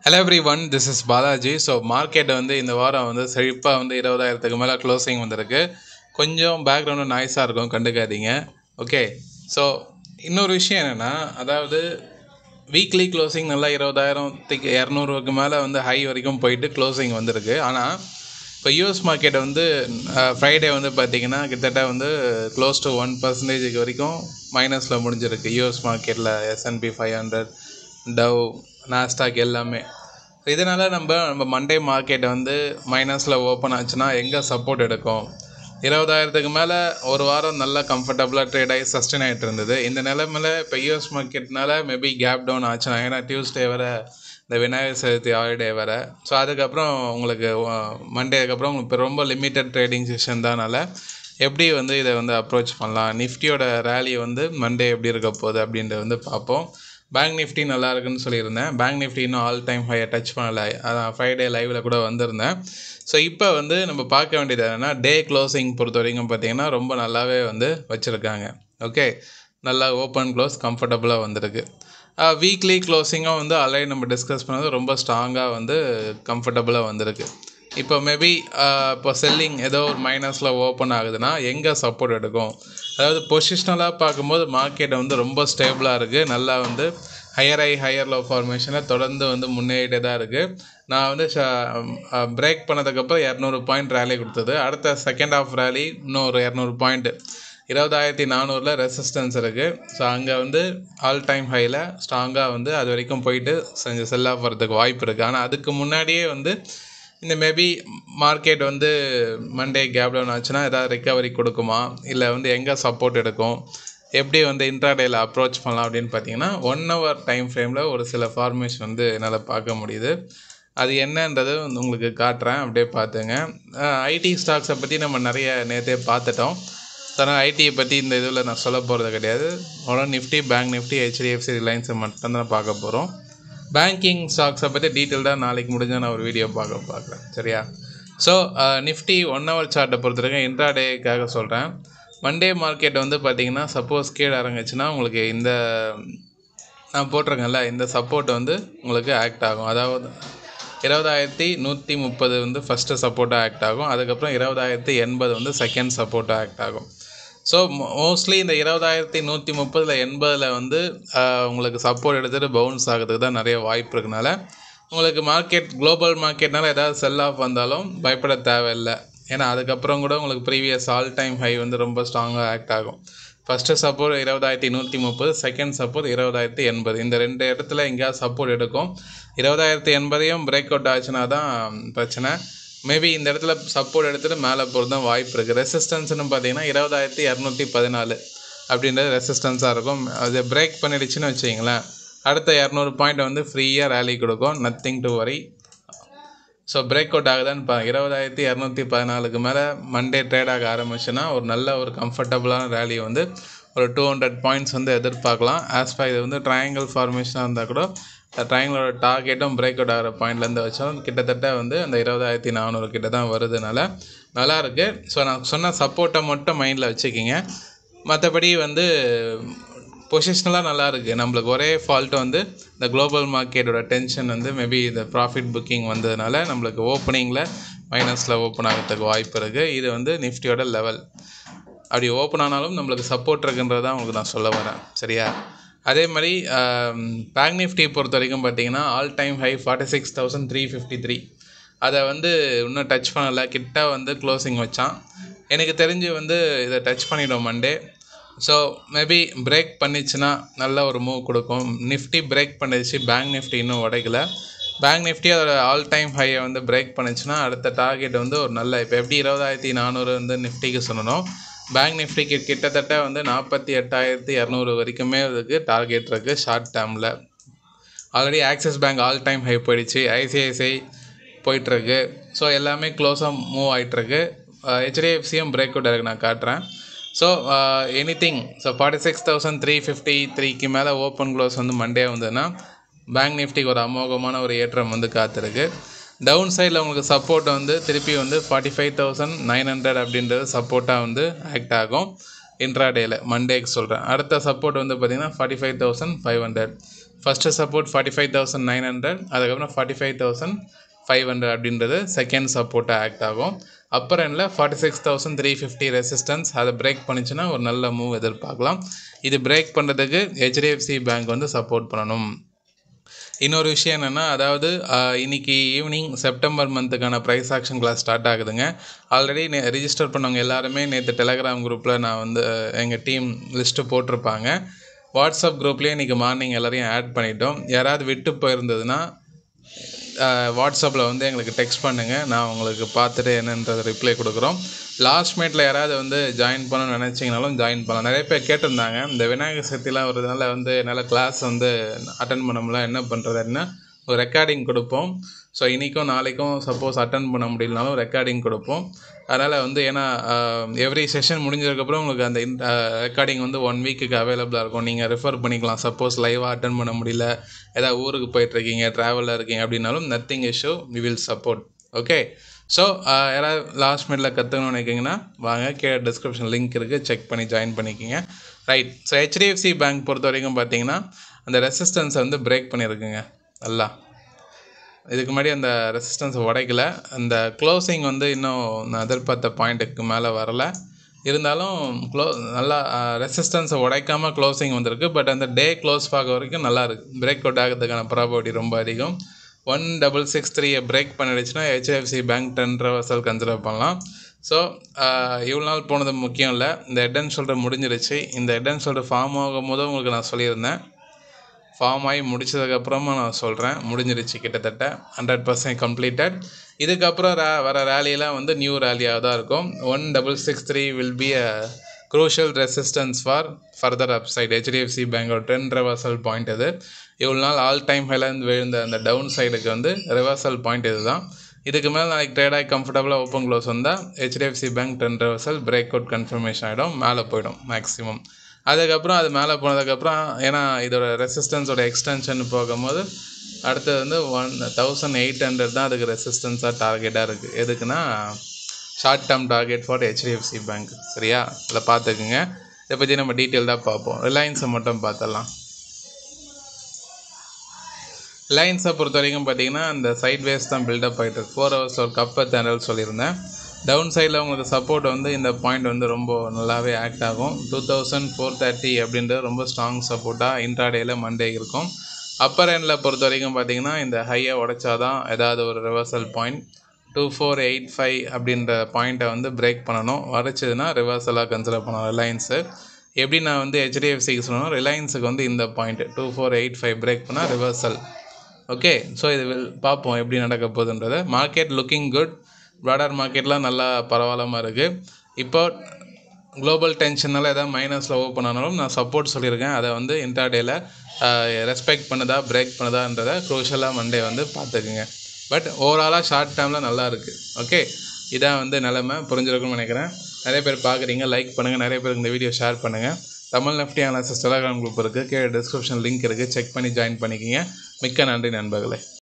hello everyone this is Balaji so market வந்து இந்த வாரம் வந்து செழிப்பாக வந்து இருபதாயிரத்துக்கு மேலே க்ளோசிங் வந்திருக்கு கொஞ்சம் பேக்ரவுண்டு நாய்ஸாக இருக்கும் கண்டுக்காதீங்க ஓகே ஸோ இன்னொரு விஷயம் என்னென்னா அதாவது வீக்லி க்ளோசிங் நல்லா இருபதாயிரத்துக்கு இரநூறுக்கு மேலே வந்து ஹை வரைக்கும் போயிட்டு க்ளோசிங் வந்திருக்கு ஆனால் இப்போ யூஎஸ் மார்க்கெட் வந்து ஃப்ரைடே வந்து பார்த்திங்கன்னா கிட்டத்தட்ட வந்து க்ளோஸ் டு ஒன் பர்சன்டேஜுக்கு வரைக்கும் மைனஸில் முடிஞ்சிருக்கு யூஎஸ் மார்க்கெட்டில் S and P five hundred Dow Nasdaq எல்லாமே இதனால் நம்ம நம்ம மண்டே மார்க்கெட் வந்து மைனஸில் ஓப்பன் ஆச்சுன்னா எங்கே சப்போர்ட் எடுக்கும் இருபதாயிரத்துக்கு மேலே ஒரு வாரம் நல்லா கம்ஃபர்டபுளாக ட்ரேட் ஆகி சஸ்டெயின் ஆகிட்டு இருந்தது இந்த நிலமையில் இப்போ யூஎஸ் மார்க்கெட்னால மேபி கேப் டவுன் ஆச்சுன்னா ஏன்னா டியூஸ்டே வர இந்த விநாயகர் சதுர்த்தி ஹாலிடே வர ஸோ அதுக்கப்புறம் உங்களுக்கு மண்டேக்கு அப்புறம் உங்களுக்கு இப்போ ரொம்ப லிமிட்டட் ட்ரேடிங் செஷன் தானால எப்படி வந்து இதை வந்து அப்ரோச் பண்ணலாம் நிஃப்டியோட ரேலி வந்து மண்டே எப்படி இருக்க போகுது அப்படின்றத வந்து பார்ப்போம் பேங்க் நிஃப்டி நல்லா இருக்குன்னு சொல்லியிருந்தேன் பேங்க் நிஃப்டி இன்னும் ஆல் டைம் ஹையை டச் பண்ணலை அதான் ஃப்ரைடே லைவில் கூட வந்திருந்தேன் ஸோ இப்போ வந்து நம்ம பார்க்க வேண்டியது என்னென்னா டே க்ளோசிங் பொறுத்த வரைக்கும் பார்த்திங்கன்னா ரொம்ப நல்லாவே வந்து வச்சுருக்காங்க ஓகே நல்லா ஓப்பன் க்ளோஸ் கம்ஃபர்டபுளாக வந்திருக்கு வீக்லி க்ளோசிங்கும் வந்து ஆல்ரெடி நம்ம டிஸ்கஸ் பண்ணது ரொம்ப ஸ்ட்ராங்காக வந்து கம்ஃபர்டபுளாக வந்திருக்கு இப்போ மேபி இப்போ செல்லிங் ஏதோ ஒரு மைனஸில் ஓப்பன் ஆகுதுன்னா எங்கே சப்போர்ட் எடுக்கும் அதாவது பொசிஷ்னலாக பார்க்கும்போது மார்க்கெட் வந்து ரொம்ப ஸ்டேபிளாக இருக்குது நல்லா வந்து ஹையர் ஐ ஹையர் லோ ஃபார்மேஷனில் தொடர்ந்து வந்து முன்னேறிட்டே தான் இருக்குது நான் வந்து பிரேக் பண்ணதுக்கப்புறம் இரநூறு பாயிண்ட் ரேலி கொடுத்தது அடுத்த செகண்ட் ஆஃப் ரேலி இன்னும் ஒரு இரநூறு பாயிண்ட்டு இருபதாயிரத்தி நானூறில் ரெசிஸ்டன்ஸ் இருக்குது ஸோ அங்கே வந்து ஆல் டைம் ஹையில் ஸ்ட்ராங்காக வந்து அது வரைக்கும் போயிட்டு செஞ்சு செல் ஆஃப் வரதுக்கு வாய்ப்பு இருக்குது ஆனால் அதுக்கு முன்னாடியே வந்து இந்த மேபி மார்க்கெட் வந்து மண்டே கேப் டவுன் ஆச்சுன்னா ஏதாவது ரெக்கவரி கொடுக்குமா இல்லை வந்து எங்கே சப்போர்ட் எடுக்கும் எப்படி வந்து இன்ட்ராடேயில் அப்ரோச் பண்ணலாம் அப்படின்னு பார்த்தீங்கன்னா ஒன் ஹவர் டைம் ஃப்ரேமில் ஒரு சில ஃபார்மேஷன் வந்து என்னால் பார்க்க முடியுது அது என்னன்றது வந்து உங்களுக்கு காட்டுறேன் அப்படியே பார்த்துங்க ஐடி ஸ்டாக்ஸை பற்றி நம்ம நிறைய நேற்றே பார்த்துட்டோம் அதனால் ஐடியை பற்றி இந்த இதில் நான் சொல்ல போகிறது கிடையாது உடனே நிஃப்டி பேங்க் நிஃப்டி ஹெச்டிஎஃப்சி ரிலையன்ஸை மட்டும்தான் பார்க்க போகிறோம் பேங்கிங் ஸ்டாக்ஸை பற்றி டீட்டெயில்டாக நாளைக்கு முடிஞ்சால் நான் ஒரு வீடியோ பார்க்க பார்க்குறேன் சரியா ஸோ நிஃப்டி ஒன் ஹவர் சார்ட்டை பொறுத்த வரைக்கும் இன்ட்ராடேக்காக சொல்கிறேன் மண்டே மார்க்கெட் வந்து பார்த்திங்கன்னா சப்போஸ் கீழே இறங்குச்சுன்னா உங்களுக்கு இந்த நான் போட்டிருக்கேன்ல இந்த சப்போர்ட் வந்து உங்களுக்கு ஆக்ட் ஆகும் அதாவது இருபதாயிரத்தி நூற்றி முப்பது வந்து ஃபஸ்ட்டு சப்போர்ட்டாக ஆக்ட் ஆகும் அதுக்கப்புறம் இருபதாயிரத்தி எண்பது வந்து செகண்ட் சப்போர்ட்டாக ஆக்ட் ஆகும் ஸோ மோஸ்ட்லி இந்த இருபதாயிரத்தி நூற்றி முப்பதில் எண்பதில் வந்து உங்களுக்கு சப்போர்ட் எடுத்துகிட்டு பவுன்ஸ் ஆகிறதுக்கு தான் நிறைய வாய்ப்பு இருக்கனால உங்களுக்கு மார்க்கெட் குளோபல் மார்க்கெட்னால ஏதாவது செல் ஆஃப் வந்தாலும் பயப்பட தேவையில்லை ஏன்னா அதுக்கப்புறம் கூட உங்களுக்கு ப்ரீவியஸ் ஆல் டைம் ஹை வந்து ரொம்ப ஸ்ட்ராங்காக ஆக்ட் ஆகும் ஃபஸ்ட்டு சப்போர்ட் இருபதாயிரத்தி நூற்றி முப்பது செகண்ட் சப்போர்ட் இருபதாயிரத்தி எண்பது இந்த ரெண்டு இடத்துல எங்கேயாவது சப்போர்ட் எடுக்கும் இருபதாயிரத்தி எண்பதையும் பிரேக் அவுட் ஆச்சுன்னா தான் பிரச்சனை மேபி இந்த இடத்துல சப்போர்ட் எடுத்துகிட்டு மேலே போகிறது தான் வாய்ப்பு இருக்குது ரெசிஸ்டன்ஸ்னு பார்த்தீங்கன்னா இருபதாயிரத்தி இரநூத்தி பதினாலு அப்படின்றது ரெசிஸ்டன்ஸாக இருக்கும் அது பிரேக் பண்ணிடுச்சுன்னு வச்சிங்களேன் அடுத்த இரநூறு பாயிண்ட் வந்து ஃப்ரீயாக ரேலி கொடுக்கும் nothing to worry so break out ஆகுதான்னு பா இருபதாயிரத்தி இரநூத்தி பதினாலுக்கு மேலே மண்டே ட்ரேட் ஆக ஆரம்பிச்சுன்னா ஒரு நல்ல ஒரு கம்ஃபர்டபுளான ரேலி வந்து ஒரு டூ ஹண்ட்ரட் பாயிண்ட்ஸ் வந்து எதிர்பார்க்கலாம் ஆஸ்பா இது வந்து ட்ரையாங்கிள் ஃபார்மேஷனாக இருந்தால் கூட ட்ரையாங்கிளோட டார்கெட்டும் பிரேக் அவுட் ஆகிற பாயிண்ட்லேருந்து வச்சாலும் கிட்டத்தட்ட வந்து அந்த இருபதாயிரத்தி நானூறு கிட்ட தான் வருதுனால நல்லாயிருக்கு ஸோ நான் சொன்ன சப்போர்ட்டை மட்டும் மைண்டில் வச்சுக்கிங்க மற்றபடி வந்து பொசிஷ்னலாக நல்லா இருக்குது நம்மளுக்கு ஒரே ஃபால்ட்டு வந்து இந்த குளோபல் மார்க்கெட்டோட டென்ஷன் வந்து மேபி இந்த ப்ராஃபிட் புக்கிங் வந்ததுனால நம்மளுக்கு ஓப்பனிங்கில் மைனஸில் ஓப்பன் ஆகிறதுக்கு வாய்ப்பு இருக்குது இது வந்து நிஃப்டியோட லெவல் அப்படி ஓப்பன் ஆனாலும் நம்மளுக்கு சப்போர்ட் இருக்குன்றது தான் உங்களுக்கு நான் சொல்ல வரேன் சரியா அதே மாதிரி பேங்க் நிஃப்டி பொறுத்த வரைக்கும் பார்த்தீங்கன்னா all time high forty six thousand three fifty three அதை வந்து இன்னும் டச் பண்ணலை கிட்ட வந்து க்ளோசிங் வச்சான் எனக்கு தெரிஞ்சு வந்து இதை டச் பண்ணிவிடும் மண்டே ஸோ மேபி பிரேக் பண்ணிச்சுன்னா நல்ல ஒரு மூவ் கொடுக்கும் நிஃப்டி பிரேக் பண்ணிடுச்சு பேங்க் நிஃப்டி இன்னும் உடைக்கல பேங்க் நிஃப்டி அதோட ஆல் டைம் ஹையை வந்து பிரேக் பண்ணிச்சுன்னா அடுத்த டார்கெட் வந்து ஒரு நல்ல இப்போ எப்படி இருபதாயிரத்தி நானூறு வந்து நிஃப்டிக்கு சொல்லணும் பேங்க் நிஃப்டிக்கு கிட்டத்தட்ட வந்து நாற்பத்தி எட்டாயிரத்தி இரநூறு வரைக்குமே அதுக்கு டார்கெட் இருக்குது ஷார்ட் டேர்மில் already axis bank all time high போயிடுச்சு ஐசிஐசிஐ போயிட்டுருக்கு ஸோ எல்லாமே க்ளோஸாக மூவ் ஆகிட்டுருக்கு ஹெச்டிஎஃப்சியும் பிரேக் அவுட் இருக்குது நான் காட்டுறேன் so anything so forty six thousand three fifty த்ரீக்கு மேலே ஓப்பன் க்ளோஸ் வந்து மண்டே வந்ததுன்னா பேங்க் நிஃப்டிக்கு ஒரு அமோகமான ஒரு ஏற்றம் வந்து காத்திருக்கு டவுன் சைடில் உங்களுக்கு சப்போர்ட் வந்து திருப்பி வந்து forty five thousand nine hundred அப்படின்றது சப்போர்ட்டாக வந்து ஆக்ட் ஆகும் இன்ட்ராடேயில் மண்டேக்கு சொல்கிறேன் அடுத்த சப்போர்ட் வந்து பார்த்திங்கன்னா forty five thousand five hundred first support forty five thousand nine hundred அதுக்கப்புறம் forty five thousand five hundred அப்படின்றது செகண்ட் சப்போர்ட்டாக ஆக்ட் ஆகும் அப்பர் எண்டில் forty six thousand three fifty resistance அதை பிரேக் பண்ணிச்சுன்னா ஒரு நல்ல மூவ் எதிர்பார்க்கலாம் இது பிரேக் பண்ணுறதுக்கு ஹெச்டிஎஃப்சி பேங்க் வந்து சப்போர்ட் பண்ணணும் இன்னொரு விஷயம் என்னென்னா அதாவது ஆஹ், இன்னைக்கு ஈவினிங் செப்டம்பர் மந்த்துக்கான ப்ரைஸ் ஆக்ஷன் கிளாஸ் ஸ்டார்ட் ஆகுதுங்க ஆல்ரெடி நே ரிஜிஸ்டர் பண்ணவங்க எல்லாருமே நேற்று டெலகிராம் குரூப்பில் நான் வந்து எங்கள் டீம் லிஸ்ட்டு போட்டிருப்பாங்க வாட்ஸ்அப் குரூப்லேயே இன்றைக்கி மார்னிங் எல்லாரையும் ஆட் பண்ணிட்டோம் யாராவது விட்டு போயிருந்ததுன்னா வாட்ஸ்அப்பில் வந்து எங்களுக்கு டெக்ஸ்ட் பண்ணுங்கள் நான் உங்களுக்கு பார்த்துட்டு என்னன்றதை ரிப்ளை கொடுக்குறோம் லாஸ்ட் மினிட்ல யாராவது வந்து ஜாயின் பண்ணணும்னு நினச்சிங்கனாலும் ஜாயின் பண்ணலாம் நிறைய பேர் கேட்டிருந்தாங்க இந்த விநாயகர் சக்திலாம் வரதுனால வந்து என்னால் கிளாஸ் வந்து அட்டன் பண்ண முடியல என்ன பண்ணுறதுன்னா ஒரு ரெக்கார்டிங் கொடுப்போம் ஸோ இன்றைக்கும் நாளைக்கும் சப்போஸ் அட்டன் பண்ண முடியலனாலும் ரெக்கார்டிங் கொடுப்போம் அதனால் வந்து ஏன்னா எவ்ரி செஷன் முடிஞ்சதுக்கப்புறம் உங்களுக்கு அந்த ரெக்கார்டிங் வந்து ஒன் வீக்குக்கு அவைலபிளாக இருக்கும் நீங்கள் ரெஃபர் பண்ணிக்கலாம் சப்போஸ் லைவாக அட்டன் பண்ண முடியல ஏதாவது ஊருக்கு போயிட்டுருக்கீங்க ட்ராவலில் இருக்கீங்க அப்படின்னாலும் nothing issue we will support okay so யாராவது லாஸ்ட் மினிட்ல கற்றுக்கணும்னு நினைக்கிங்கன்னா வாங்க கீழே டிஸ்கிரிப்ஷன் லிங்க் இருக்குது செக் பண்ணி ஜாயின் பண்ணிக்கிங்க ரைட் ஸோ ஹெச்டிஎஃப்சி பேங்க் பொறுத்த வரைக்கும் பார்த்தீங்கன்னா அந்த ரெசிஸ்டன்ஸை வந்து பிரேக் பண்ணியிருக்குங்க நல்லா இதுக்கு முன்னாடி அந்த ரெசிஸ்டன்ஸை உடைக்கல அந்த க்ளோசிங் வந்து இன்னும் நான் எதிர்பார்த்த பாயிண்ட்டுக்கு மேலே வரல இருந்தாலும் க்ளோ நல்லா ரெசிஸ்டன்ஸை உடைக்காமல் க்ளோசிங் வந்திருக்கு பட் அந்த டே க்ளோஸ் பார்க்க வரைக்கும் நல்லா இருக்குது பிரேக் அவுட் ஆகிறதுக்கான ப்ராபபிலிட்டி ரொம்ப அதிகம் ஒன் டபுள் சிக்ஸ் த்ரீயை பிரேக் பண்ணிடுச்சுன்னா HDFC bank trend reversal consider பண்ணலாம் ஸோ இவ்வளோ நாள் போனது முக்கியம் இல்லை இந்த ஹெட் அண்ட் ஷோல்டர் முடிஞ்சிருச்சு இந்த ஹெட் அண்ட் ஷோல்டர் ஃபார்ம் ஆகும் போது உங்களுக்கு நான் சொல்லியிருந்தேன் ஃபார்ம் ஆகி முடிச்சதுக்கப்புறமா நான் சொல்கிறேன் முடிஞ்சிருச்சு கிட்டத்தட்ட ஹண்ட்ரட் பர்சன்ட் கம்ப்ளீட்டட் இதுக்கப்புறம் ரே வர ரேலியெலாம் வந்து நியூ ரேலியாக தான் இருக்கும் one double six three will be a crucial resistance for further upside HDFC பேங்கோட ட்ரெண்ட் ரிவர்சல் பாயிண்ட் இது இவ்வளோ நாள் ஆல் டைம் ஹைலேருந்து விழுந்த அந்த டவுன் சைடுக்கு வந்து ரிவர்சல் பாயிண்ட் இது தான் இதுக்கு மேலே நாளைக்கு ட்ரேட் ஆகி கம்ஃபர்டபுளாக ஓப்பன் க்ளோஸ் வந்தால் HDFC bank trend reversal break out confirmation ஆகிடும் மேலே போயிடும் மேக்ஸிமம் அதுக்கப்புறம் அது மேலே போனதுக்கப்புறம் ஏன்னா இதோட ரெசிஸ்டன்ஸோட எக்ஸ்டென்ஷன் போகும்போது அடுத்தது வந்து ஒன் தௌசண்ட் எயிட் ஹண்ட்ரட் தான் அதுக்கு ரெசிஸ்டன்ஸாக டார்கெட்டாக இருக்குது எதுக்குன்னா short term target for HDFC bank சரியா அதில் பார்த்துக்குங்க இதை பற்றி நம்ம டீட்டெயில்டாக பார்ப்போம் ரிலையன்ஸை மட்டும் பார்த்துடலாம் ரிலையன்ஸை பொறுத்த வரைக்கும் பார்த்தீங்கன்னா அந்த சைட் வேஸ் தான் பில்டப் ஆகிட்டு இருக்கு ஃபோர் ஹவர்ஸ் ஒரு கப்பை தேண்டல் சொல்லியிருந்தேன் டவுன் சைடில் உங்களுக்கு சப்போர்ட் வந்து இந்த பாயிண்ட் வந்து ரொம்ப நல்லாவே ஆக்ட் ஆகும் டூ தௌசண்ட் ஃபோர் தேர்ட்டி அப்படின்றது ரொம்ப ஸ்ட்ராங் சப்போர்ட்டாக இன்ட்ராடேயில் மண்டே இருக்கும் அப்பர் எண்டில் பொறுத்த வரைக்கும் பார்த்தீங்கன்னா இந்த ஹையை உடைச்சாதான் ஏதாவது ஒரு reversal point two four eight five அப்படின்ற பாயிண்ட்டை வந்து பிரேக் பண்ணணும் உடைச்சதுன்னா ரிவர்சலாக கன்சிடர் பண்ணணும் ரிலையன்ஸு எப்படி நான் வந்து ஹெச்டிஎஃப்சிக்கு சொல்லணும் ரிலையன்ஸுக்கு வந்து இந்த point two four eight five break பண்ணால் ரிவர்சல் ஓகே ஸோ இது வில் பார்ப்போம் எப்படி நடக்க போகுதுன்றதை மார்க்கெட் லுக்கிங் குட் ப்ராடர் மார்க்கெட்லாம் நல்லா பரவாயில்லாமல் இருக்குது இப்போ குளோபல் டென்ஷனால் ஏதாவது மைனஸில் ஓப்பன் ஆனாலும் நான் சப்போர்ட் சொல்லியிருக்கேன் அதை வந்து இன்டர்டேயில் ரெஸ்பெக்ட் பண்ணுதா பிரேக் பண்ணுதான்றதை க்ரூஷலாக மண்டே வந்து பார்த்துக்குங்க பட் ஓவராலாக ஷார்ட் டேர்மில் நல்லா இருக்குது ஓகே இதான் வந்து நிலமை புரிஞ்சிருக்கும்னு நினைக்கிறேன் நிறைய பேர் பார்க்குறீங்க லைக் பண்ணுங்கள் நிறைய பேருக்கு இந்த வீடியோ ஷேர் பண்ணுங்கள் Tamil nifty analysis Telegram group இருக்குது கீழே டிஸ்கிரிப்ஷன் லிங்க் இருக்குது செக் பண்ணி ஜாயின் பண்ணிக்கிங்க மிக்க நன்றி நண்பர்களே